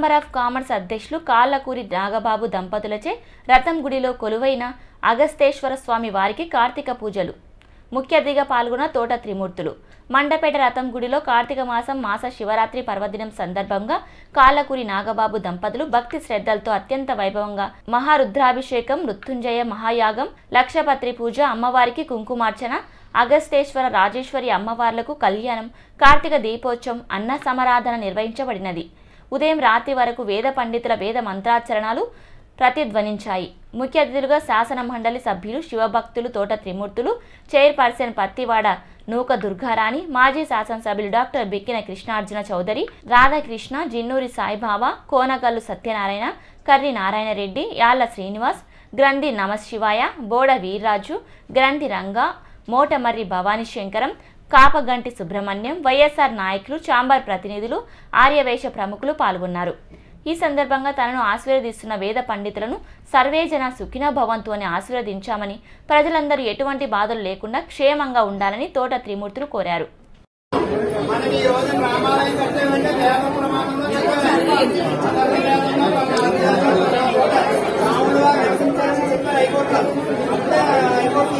chamber of commerce అధ్యక్షులు కాళ్ళకూరి నాగబాబు దంపతులచే రథం గుడిలో కొలువైన అగస్తేశ్వర స్వామి వారికి కార్తీక పూజలు ముఖ్య అతిథిగా పాల్గొన్న తోట త్రిమూర్తులు మండపేట రథం గుడిలో కార్తీక మాసం మాస శివరాత్రి పర్వదినం సందర్భంగా కాళ్ళకూరి నాగబాబు దంపతులు భక్తి శ్రద్ధలతో అత్యంత వైభవంగా మహారుద్రాభిషేకం మృత్యుంజయ మహాయాగం లక్షపత్రి పూజ అమ్మవారికి కుంకుమార్చన అగస్తేశ్వర రాజేశ్వరి అమ్మవార్లకు కళ్యాణం కార్తీక దీపోత్సవం అన్న సమరాధన నిర్వహించబడినది ఉదయం రాత్రి వరకు వేద పండితుల వేద మంత్రాచరణాలు ప్రతిధ్వనించాయి ముఖ్య అతిథులుగా శాసన మండలి సభ్యులు శివభక్తులు తోట త్రిమూర్తులు చైర్పర్సన్ పత్తివాడ నూక దుర్గారాణి మాజీ శాసనసభ్యులు డాక్టర్ బిక్కిన కృష్ణార్జున చౌదరి రాధాకృష్ణ జిన్నూరి సాయిబాబా కోనకల్లు సత్యనారాయణ కర్రి నారాయణ రెడ్డి యాళ్ల శ్రీనివాస్ గ్రంథి నమశివాయ బోడ వీర్రాజు గ్రంథి రంగా మోటమర్రి భవానీ శంకరం కాపగంటి సుబ్రహ్మణ్యం వైఎస్ఆర్ నాయకులు చాంబర్ ప్రతినిధులు ఆర్యవేశ ప్రముఖులు పాల్గొన్నారు ఈ సందర్భంగా తనను ఆశీర్వదిస్తున్న వేద పండితులను సర్వేజన సుఖిన భవంతు అని ఆశీర్వదించామని ప్రజలందరూ ఎటువంటి బాధలు లేకుండా క్షేమంగా ఉండాలని తోట త్రిమూర్తులు కోరారు మనకి ఈ రోజు రామాలయం కట్టామంటే దేవ ప్రమాణంలో రాముడు వారు రక్షించాలని చెప్పారు హైకోర్టులో అప్పుడే హైకోర్టు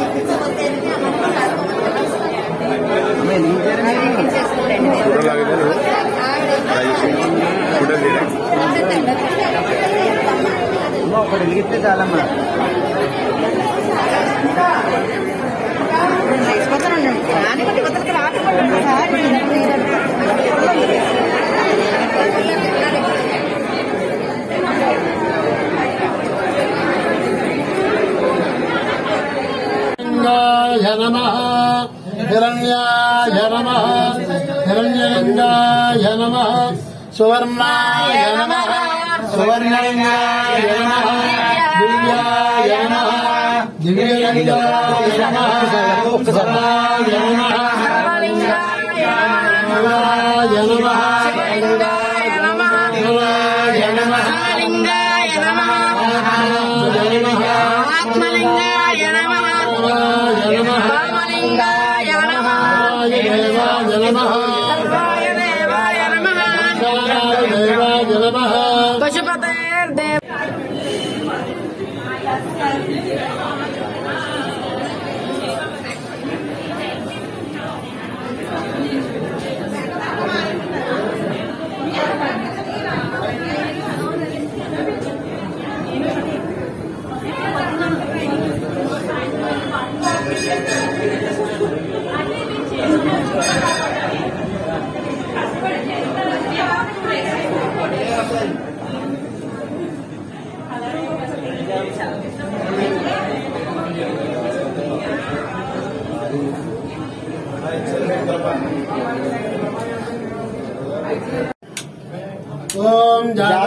ఒకటి వెలిగిస్తే చాలమ్మా లింగాయ నమ హిరణ్యాయ నమ హిరణ్యలింగాయ నమ సువర్ణాయ నమ సువర్ణలింగాయ నమ దివ్యాయ నమ దివ్యలింగాయ నమ సర్వాయ నమ శివాయ నమ శివాయ నమ శివాయ నమ ఆత్మలింగాయ నమ శివాయ నమ రామలింగాయ నమ దేవాయ నమ సర్వాయ దేవాయ నమ దేవాయ నమ పశుపతేర్దేవ ఓం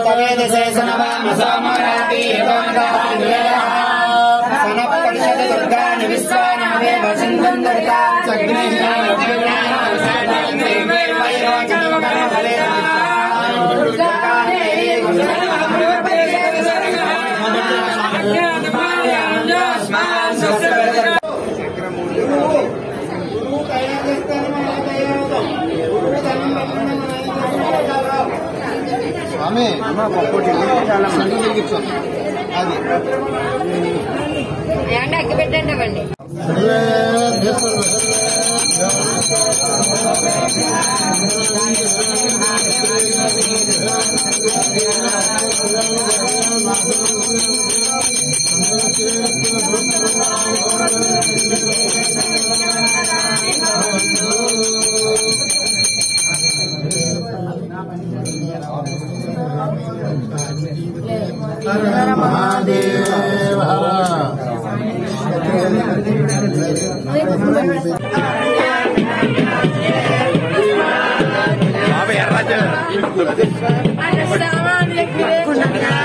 గురువు తయారు చేస్తేనే మనం తయారవుతాం గురువు ధనం పెట్టిన స్వామి అమ్మ ఒక్కొక్కటి వెలిగిస్తే చాలమ్మా అది ఏమంటే అగ్గి పెట్టండి అవ్వండి హర మహాదేవ హర అగస్త్యామాన్ వ్యక్తిరే